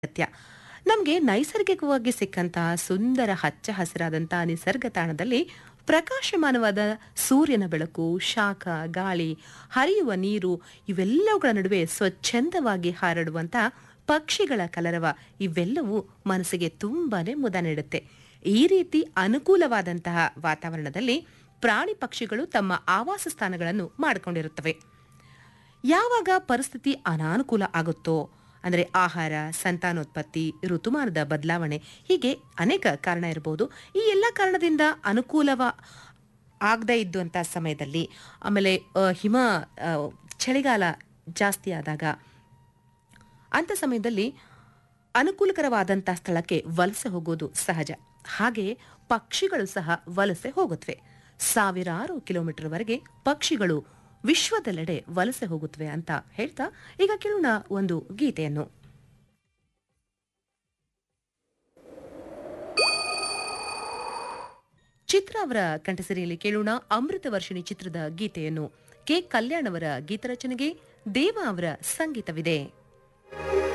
ಅಗತ್ಯ ನಮಗೆ ನೈಸರ್ಗಿಕವಾಗಿ ಸಿಕ್ಕಂತಹ ಸುಂದರ ಹಚ್ಚ ಹಸಿರಾದಂತಹ ನಿಸರ್ಗ ತಾಣದಲ್ಲಿ ಪ್ರಕಾಶಮಾನವಾದ ಸೂರ್ಯನ ಬೆಳಕು ಶಾಖ ಗಾಳಿ ಹರಿಯುವ ನೀರು ಇವೆಲ್ಲವುಗಳ ನಡುವೆ ಸ್ವಚ್ಛಂದವಾಗಿ ಹಾರಾಡುವಂತ ಪಕ್ಷಿಗಳ ಕಲರವ ಇವೆಲ್ಲವೂ ಮನಸ್ಸಿಗೆ ತುಂಬಾನೇ ಮುದ ನೀಡುತ್ತೆ ಈ ರೀತಿ ಅನುಕೂಲವಾದಂತಹ ವಾತಾವರಣದಲ್ಲಿ ಪ್ರಾಣಿ ಪಕ್ಷಿಗಳು ತಮ್ಮ ಆವಾಸ ಸ್ಥಾನಗಳನ್ನು ಮಾಡಿಕೊಂಡಿರುತ್ತವೆ ಯಾವಾಗ ಪರಿಸ್ಥಿತಿ ಅನಾನುಕೂಲ ಆಗುತ್ತೋ ಅಂದರೆ ಆಹಾರ ಸಂತಾನೋತ್ಪತ್ತಿ ಋತುಮಾನದ ಬದಲಾವಣೆ ಹೀಗೆ ಅನೇಕ ಕಾರಣ ಇರಬಹುದು ಈ ಎಲ್ಲ ಕಾರಣದಿಂದ ಅನುಕೂಲವ ಆಗದೇ ಇದ್ದಂಥ ಸಮಯದಲ್ಲಿ ಆಮೇಲೆ ಆ, ಹಿಮ ಆ, ಚಳಿಗಾಲ ಜಾಸ್ತಿ ಆದಾಗ ಅಂಥ ಸಮಯದಲ್ಲಿ ಅನುಕೂಲಕರವಾದಂಥ ಸ್ಥಳಕ್ಕೆ ವಲಸೆ ಹೋಗೋದು ಸಹಜ ಹಾಗೆ ಪಕ್ಷಿಗಳು ಸಹ ವಲಸೆ ಹೋಗುತ್ತವೆ ಸಾವಿರಾರು ಕಿಲೋಮೀಟರ್ವರೆಗೆ ಪಕ್ಷಿಗಳು ವಿಶ್ವದೆಲ್ಲೆಡೆ ವಲಸೆ ಹೋಗುತ್ತವೆ ಅಂತ ಹೇಳ್ತಾ ಈಗ ಕೇಳೋಣ ಒಂದು ಗೀತೆಯನ್ನು ಚಿತ್ರ ಅವರ ಕಂಠಸಿರಿಯಲ್ಲಿ ಕೇಳೋಣ ಅಮೃತ ವರ್ಷಿಣಿ ಚಿತ್ರದ ಗೀತೆಯನ್ನು ಕೆ ಕಲ್ಯಾಣ್ ಅವರ ಗೀತರಚನೆಗೆ ದೇವ ಅವರ ಸಂಗೀತವಿದೆ